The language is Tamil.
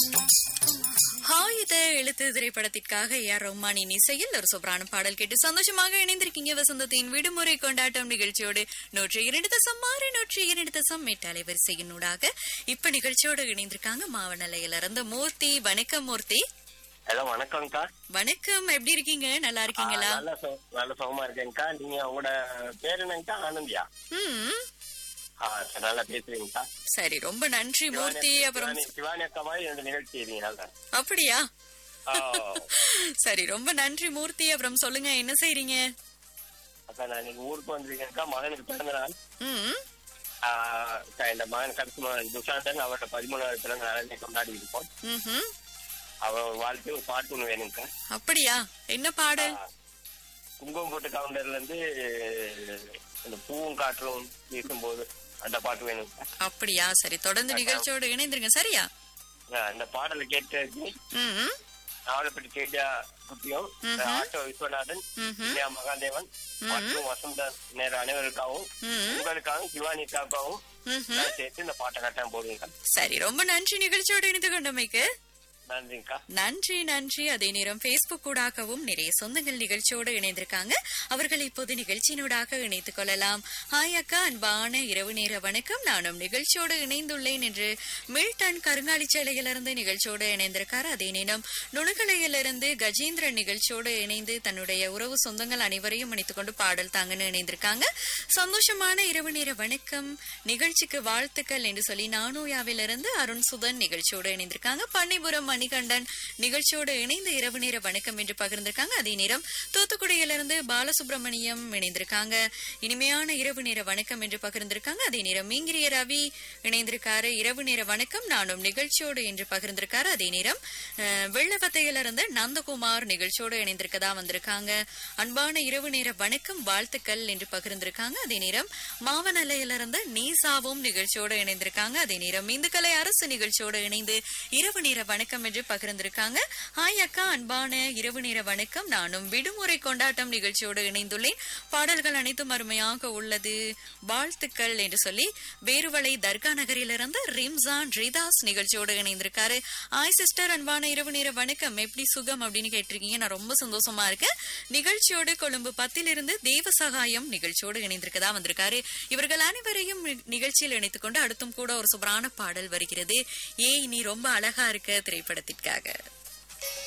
ஆயுத எழுத்து திரைப்படத்திற்காக ஏ ஆர் ரஹ்மானின் இசையில் ஒரு சூப்பரான பாடல் கேட்டு சந்தோஷமாக இணைந்திருக்கீங்க வசந்தத்தின் விடுமுறை கொண்டாட்டம் நிகழ்ச்சியோடு நூற்றி இரண்டு தசம் ஆறு நூற்றி இரண்டு தசம் எட்டு அலைவரிசையினூடாக இப்ப நிகழ்ச்சியோடு இணைந்திருக்காங்க மாவனலையில இருந்து மூர்த்தி வணக்கம் மூர்த்தி ஹலோ வணக்கம்க்கா வணக்கம் எப்படி இருக்கீங்க நல்லா இருக்கீங்களா ஆ, நல்ல சு- நல்ல சுகமா இருக்கேன்க்கா நீங்க உங்களோட பேர் என்னங்கக்கா ஆனந்தியா ம் ஆ, சரி, நல்லா பேசுறீங்கக்கா சரி ரொம்ப நன்றி மூர்த்தி அப்புறம் சிவானி- சிவானி அக்கா மாதிரி ரெண்டு நிகழ்ச்சி செய்றீங்க நல்லா. அப்படியா ஆ, சரி ரொம்ப நன்றி மூர்த்தி அப்புறம் சொல்லுங்க என்ன செய்றீங்க அக்கா நான் இன்னைக்கு ஊருக்கு வந்திருக்கேன்க்கா மகனுக்கு பிறந்த நாள் ம் ஆ, அக்கா, இந்த மகன் கடைசி மகன் துஷாந்தன் அவரோட பதிமூணாவது பிறந்த நாளை கொண்டாடி இருக்கோம் ம்ஹும். அவன் வாழ்க்கை ஒரு பாட்டு ஒண்ணு வேணும்க்கா அப்படியா என்ன பாடல் ஆ, குங்குமம் போட்டு கவுண்டர்ல இருந்து இந்த பூவும் காற்றும் வீசும்போது அந்த பாட்டு வேணும்க்கா அப்படியா சரி தொடர்ந்து நிகழ்ச்சியோடு இணைந்திருங்க சரியா ஆ, இந்த பாடலை கேட்டு ம் நாவலப்பட்டி கேஜா குட்டியும் ம்ஹும். ஆட்டோ விஸ்வநாதன் ம்ஹும். இந்தியா மகாதேவன் மற்றும் வசந்த நேர அனைவருக்காகவும் ம் உங்களுக்காகவும் சிவானிக்காகவும் ம்ஹும். நான் சேர்த்து இந்த பாட்டை கட்டாயம் போடுங்க சரி ரொம்ப நன்றி நிகழ்ச்சியோடு இணைந்து கொண்டமைக்கு நன்றிங்கக்கா நன்றி நன்றி அதே நேரம் பேஸ்புக் ஊடாகவும் நிறைய சொந்தங்கள் நிகழ்ச்சியோடு இணைந்திருக்காங்க அவர்கள் இப்போது நிகழ்ச்சியினூடாக இணைத்துக் கொள்ளலாம் ஹாய் அக்கா அன்பான இரவு நேர வணக்கம் நானும் நிகழ்ச்சியோடு இணைந்துள்ளேன் என்று மில்டன் கருங்காலிச்சேலையிலிருந்து நிகழ்ச்சியோடு இணைந்திருக்கார் அதே நேரம் நுணுகலையிலிருந்து கஜேந்திரன் நிகழ்ச்சியோடு இணைந்து தன்னுடைய உறவு சொந்தங்கள் அனைவரையும் இணைத்துக் கொண்டு பாடல் தாங்கன்னு இணைந்திருக்காங்க சந்தோஷமான இரவு நேர வணக்கம் நிகழ்ச்சிக்கு வாழ்த்துக்கள் என்று சொல்லி நானூயாவிலிருந்து அருண் சுதன் நிகழ்ச்சியோடு இணைந்திருக்காங்க பன்னிபுரம் மணிகண்டன் நிகழ்ச்சியோடு இணைந்து இரவு நேர வணக்கம் என்று பகிர்ந்திருக்காங்க அதே நேரம் தூத்துக்குடியிலிருந்து பாலசுப்ரமணியம் இணைந்திருக்காங்க இனிமையான இரவு நேர வணக்கம் என்று பகிர்ந்திருக்காங்க அதே நேரம் மீங்கிரிய ரவி இணைந்திருக்காரு இரவு நேர வணக்கம் நானும் நிகழ்ச்சியோடு என்று பகிர்ந்திருக்காரு அதே நேரம் அஹ், வெள்ளவத்தையிலிருந்து நந்தகுமார் நிகழ்ச்சியோடு இணைந்திருக்கதா வந்திருக்காங்க அன்பான இரவு நேர வணக்கம் வாழ்த்துக்கள் என்று பகிர்ந்திருக்காங்க அதே நேரம் மாவனலையிலிருந்து நீசாவும் நிகழ்ச்சியோடு இணைந்திருக்காங்க அதே நேரம் இந்துக்கலை அரசு நிகழ்ச்சியோடு இணைந்து இரவு நேர வணக்கம் என்று பகிர்ந்திருக்காங்க ஹாய் அக்கா அன்பான இரவு நேர வணக்கம் நானும் விடுமுறை கொண்டாட்டம் நிகழ்ச்சியோடு இணைந்துள்ளேன் பாடல்கள் அனைத்தும் அருமையாக உள்ளது வாழ்த்துக்கள் என்று சொல்லி வேறுவளை தர்கா நகரிலிருந்து ரிம்சான் ரிதாஸ் நிகழ்ச்சியோடு இணைந்திருக்காரு ஹாய் சிஸ்டர் அன்பான இரவு நேர வணக்கம் எப்படி சுகம் அப்படின்னு கேட்டிருக்கீங்க நான் ரொம்ப சந்தோஷமா இருக்கேன் நிகழ்ச்சியோடு கொழும்பு பத்திலிருந்து தேவ சகாயம் நிகழ்ச்சியோடு இணைந்திருக்கதா வந்திருக்காரு இவர்கள் அனைவரையும் நி- நிகழ்ச்சியில் இணைத்துக் கொண்டு அடுத்தும் கூட ஒரு சூப்பரான பாடல் வருகிறது ஏய் நீ ரொம்ப அழகா இருக்க திரைப்படத்திற்காக